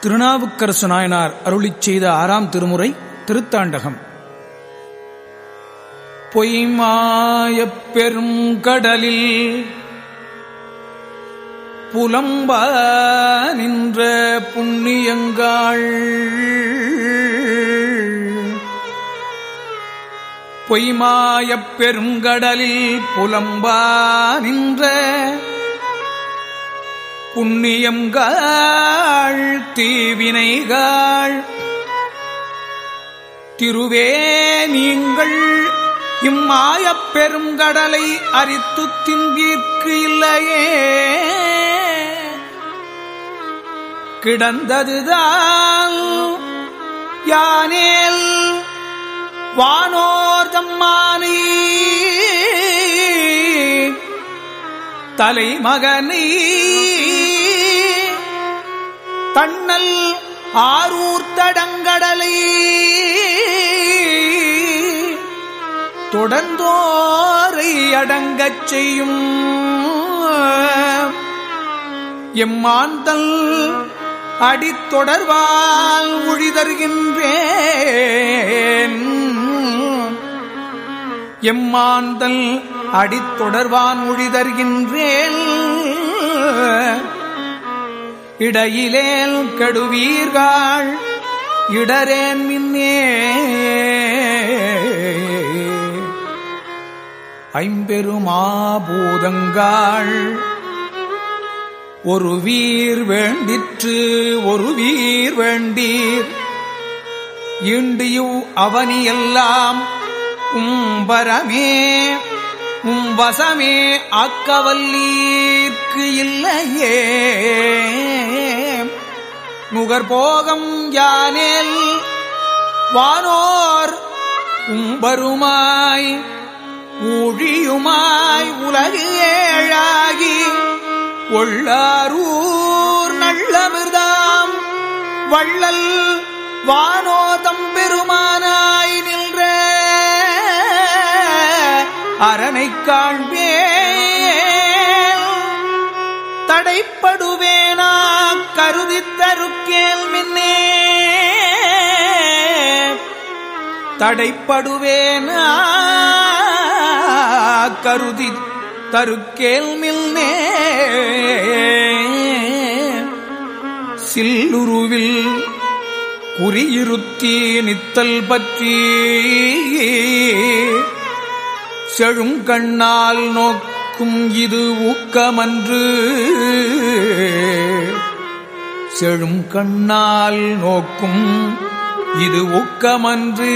திருநாவுக்கரசு நாயனார் அருளிச் செய்த ஆறாம் திருமுறை திருத்தாண்டகம் பொய்மாயப் பெரும் கடலில் புலம்ப நின்ற புண்ணியங்காள் பொய்மாயப் பெருங்கடலில் புலம்பா நின்ற புண்ணியங்காள் தீவினைகாள் திருவே நீங்கள் இம்மாயப் பெருங்கடலை அரித்து தின்பீர்க்கு இல்லையே கிடந்ததுதான் யானேல் வானோர்தம்மானி தலைமகனை தன்னல் ஆரூர் தடங்கடலை தொடர்ந்தோரை அடங்கச் செய்யும் எம்மாந்தல் அடித்தொடர்வால் ஒழிதருகின்றேன் எம்மாந்தல் அடித்தொடர்வான் ஒழிதருகின்றேன் இடையிலேல் கெடுவீர்கள் இடரேன் மின்னே ஐம்பெருமாபூதங்கள் ஒரு வீர் வேண்டிற்று ஒரு வீர் வேண்டீர் ஈண்டியு அவனியெல்லாம் உம்பரமே உம் வசமே ஆக்கவல்லீர்க்கு இல்லையே நுகர்போகம் யானேல் வானோர் உம்பருமாய் ஊழியுமாய் உலகு ஏழாகி ஒள்ளாரூர் நல்லமிர்தாம் வள்ளல் வானோதம் பெருமானாய் நின்ற அரணை காண்பே தடைப்படுவேனா கருதித்தருக்கேல் மின்னே தடைப்படுவேனா கருதி தருக்கேல் மில்னே சில்லுருவில் குறியிருத்தி நித்தல் பற்றி செழும் கண்ணால் நோக்கும் இது ஊக்கமன்று செழும் கண்ணால் நோக்கும் இது ஊக்கமன்று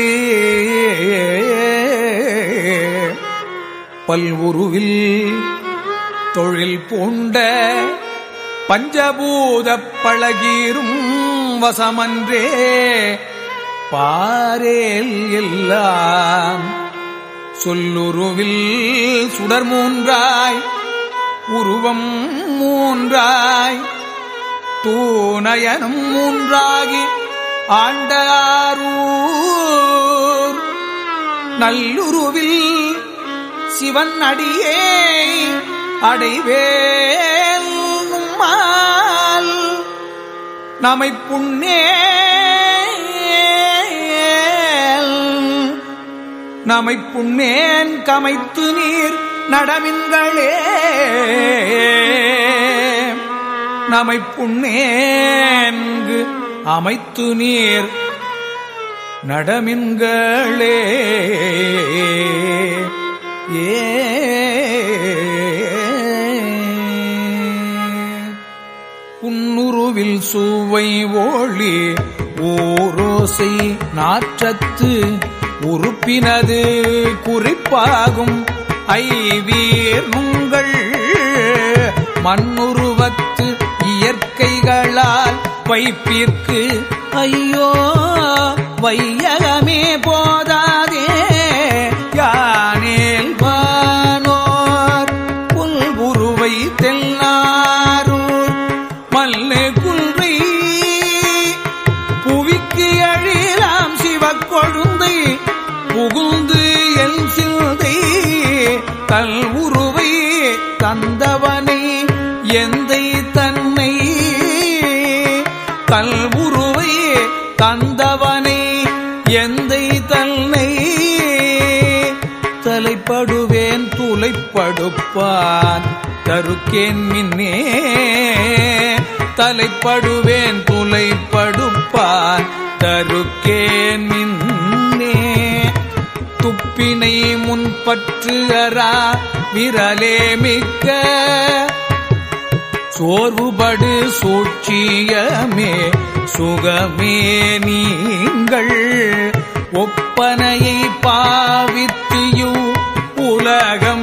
பல்வுருவில் தொழில் பூண்ட பஞ்சபூத பழகீரும் வசமன்றே பாரேல் எல்லாம் சொல்லுருவில் சுடர் மூன்றாய் உருவம் மூன்றாய் தூணயனும் மூன்றாகி ஆண்டாரூர் நல்லுருவில் சிவன் அடியே அடைவேல் நம்மால் நமை புண்ணே நமை புண்ணேன் கமைத்து நீர் நடமின்களே நமை புண்ணேன்கு அமைத்து நீர் நடமின்களே ஏ புன்னுருவில் சுவை ஓழி ஓரோசை நாற்றத்து உறுப்பினது குறிப்பாகும் ஐவீர் உங்கள் மண்ணுருவத்து இயற்கைகளால் வைப்பிற்கு ஐயோ வையகமே போதாதே யானேல் வானோர் புல்குருவை தெல்லாரூர் மல்லு குல்வை புவிக்கு அழிலாம் சிவக்கொழுந்தை புகுந்து எல் சிந்தை தல் உருவை தந்தவனை எந்தை தன்னை கல் தலைப்படுப்பான் தருக்கேன் மின்னே தலைப்படுவேன் துளைப்படுப்பான் தருக்கேன் மின்னே துப்பினை முன்பற்று அரா விரலே மிக்க சோர்வுபடு சூழ்ச்சியமே சுகமே நீங்கள் ஒப்பனையை பாவித்தியு உலகம்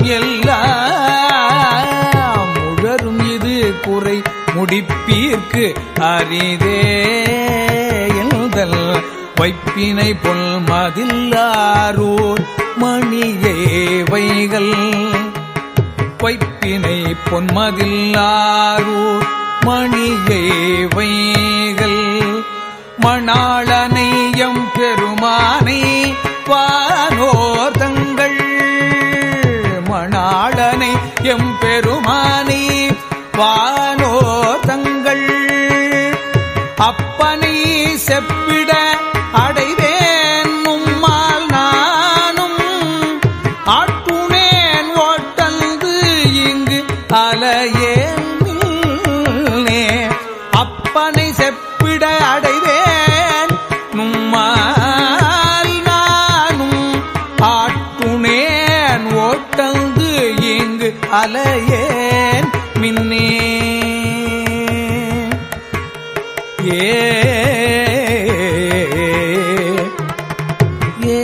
எல்லாம் முழரும் இது குறை முடிப்பீர்க்கு அரிதே எழுதல் வைப்பினை பொல் மதில்லாரூர் மணியே வைகள் வைப்பினை பொன்மதில்லாரூர் மணியை வைகள் மணாளனையம் பெருமானை வானோர் தங்கள் மணாளனை எம் பெருமானை வானோர் தங்கள் அப்பனை செப்பிட அடைவேன் உம்மால் நானும் ஆட்டுனேன் ஓட்டந்து இங்கு அலையேன் அப்பனை செப்பிட அடைவேன் நும்மால் நானும் ஆட்டுனேன் ஓட்டந்து இங்கு அலையேன் மின்னே ஏ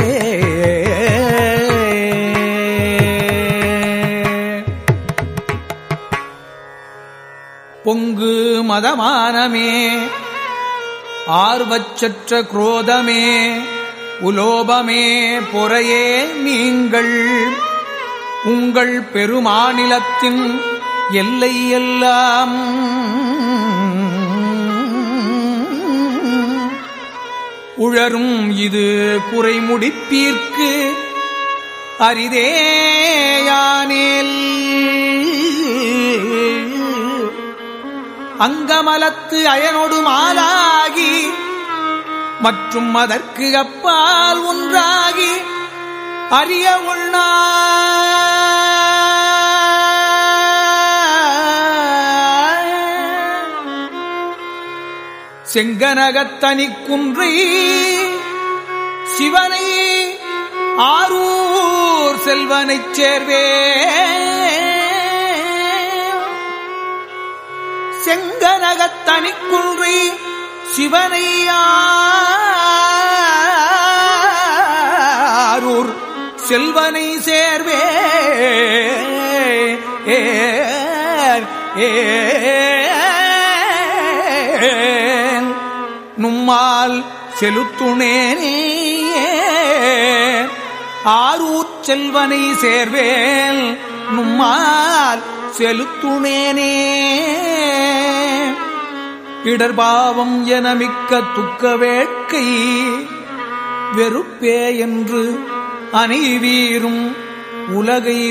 பொங்கு மதமானமே ஆர்வச்சற்ற குரோதமே உலோபமே பொறையே நீங்கள் உங்கள் பெருமாநிலத்தின் எல்லை எல்லாம் உழரும் இது குறைமுடிப்பீர்க்கு அரிதேயானேல் அங்கமலத்து அயனொடு மாலாகி மற்றும் அதற்கு அப்பால் ஒன்றாகி அறிய உண்ணா செங்கனகத்தனி குன்றை சிவனை ஆரூர் செல்வனைச் சேர்வே செங்கனகத்தனி குன்றை சிவனை ஆரூர் செல்வனை சேர்வே நும்மால் செலுத்துணேனே ஆரூர் செல்வனை சேர்வேல் நும்மால் செலுத்துணேனே இடர்பாவம் என மிக்க துக்க வேட்கை வெறுப்பே என்று அனைவீரும் உலகை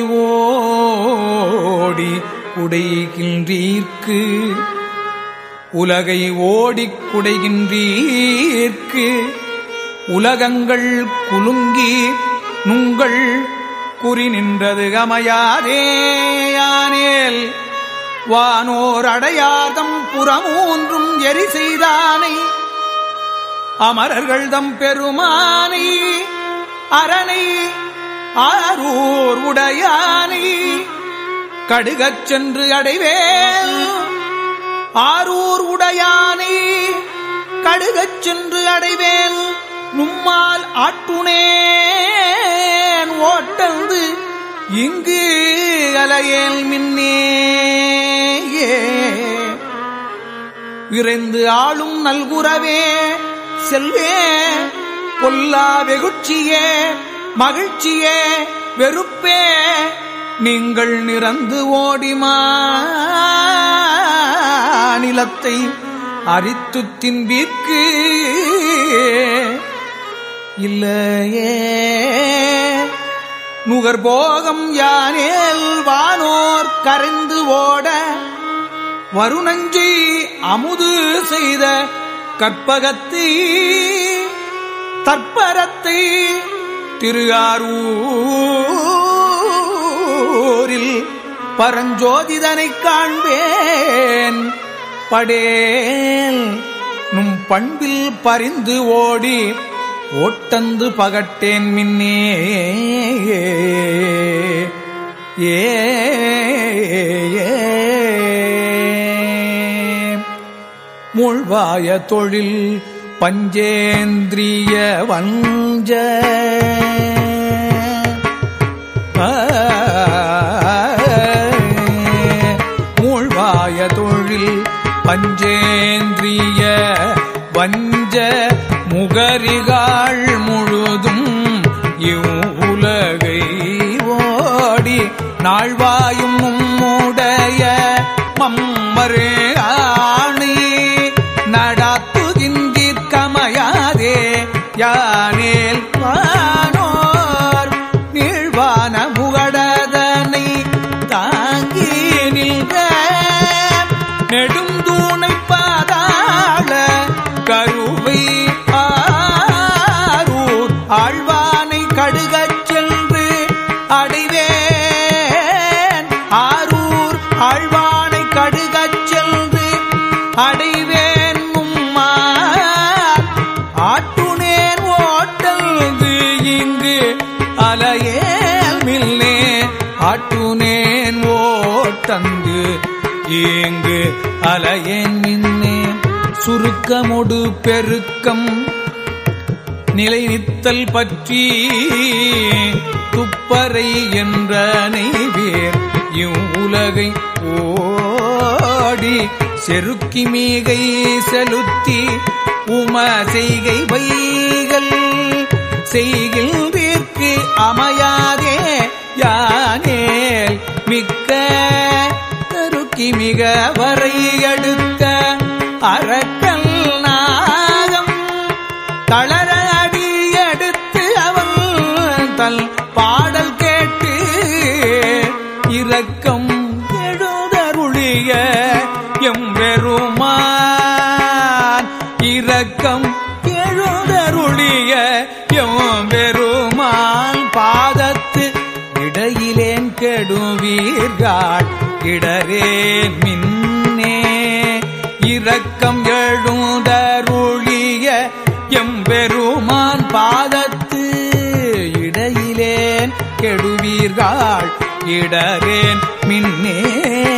ஓடி குடைகின்றீர்க்கு உலகை ஓடிக் குடைகின்றீர்க்கு உலகங்கள் குலுங்கி நுங்கள் குறி நின்றது அமையாதேயானேல் வானோர் அடையாதம் புறமூன்றும் எரி செய்தானை அமரர்கள் தம் பெருமானை அரணை ஆரூர் உடையானை கடுகச் சென்று அடைவேல் ஆரூர் உடையானை கடுகச் சென்று அடைவேல் நும்மால் ஆட்டுணேன் ஓட்டந்து இங்கு அலையேல் மின்னே விரைந்து ஆளும் நல்குறவே செல்வே பொல்லா வெகுட்சியே மகிழ்ச்சியே வெறுப்பே நீங்கள் நிறந்து ஓடிமா நிலத்தை அரித்து தின்பீர்க்கு இல்லையே நுகர்போகம் யானேல் வானோர் கரைந்து ஓட வருணஞ்சி அமுது செய்த கற்பகத்தை தற்பரத்தை திரு ஊரில் பரஞ்சோதிதனைக் காண்பேன் படேல் நும் பண்பில் பரிந்து ஓடி ஓட்டந்து பகட்டேன் மின்னே ஏ முழ்வாய தொழில் பஞ்சேந்திரிய வஞ்ச மூழ்வாய தொழில் பஞ்சேந்திரிய வஞ்ச முகரிகாள் முழுதும் இவ்வுலகை ஓடி நாழ்வாயும் உம்முடைய மம்மரு ஆணி நடாத்துகின்றீர்க்கமையாதே யானேல் வானோர் நீழ்வான முகடதனை தாங்கி நின்ற நெடுந்தூணை பாதாள கருவை ஆரூர் ஆழ்வானை கடுகச் சென்று அடைவேன் ஆரூர் ஆழ்வானை கடுகச் சென்று அடைவேன் மும்மா ஆட்டுனேன் ஓட்டல்து இங்கு அலையேல் மில்லே ஆட்டுனேன் ஓட்டந்து இங்கு அலையேன் மின்னே சுருக்கமொடு பெருக்கம் நிலை நித்தல் பற்றி துப்பறை என்ற நெய்வேர் இவ்வுலகை ஓடி செருக்கி மீகை செலுத்தி உம செய்கை வைகள் செய்கின்றீர்க்கு அமையாதே யானேல் மிக்க தருக்கி மிக வரை அடுத்த அரக்கல் நாகம் தளர அடி எடுத்து அவள் தல் பாடல் கேட்டு இரக்கம் எழுதருளிய எம்பெருமான் இரக்கம் எழுதருளிய எம்பெருமான் பாதத்து இடையிலேன் கெடுவீர்கள் இடரே மின்னே இரக்கம் எழுதருளிய எம்பெருமான் பாதத்து இடையிலேன் கெடுவீர்கள் இடரேன் மின்னே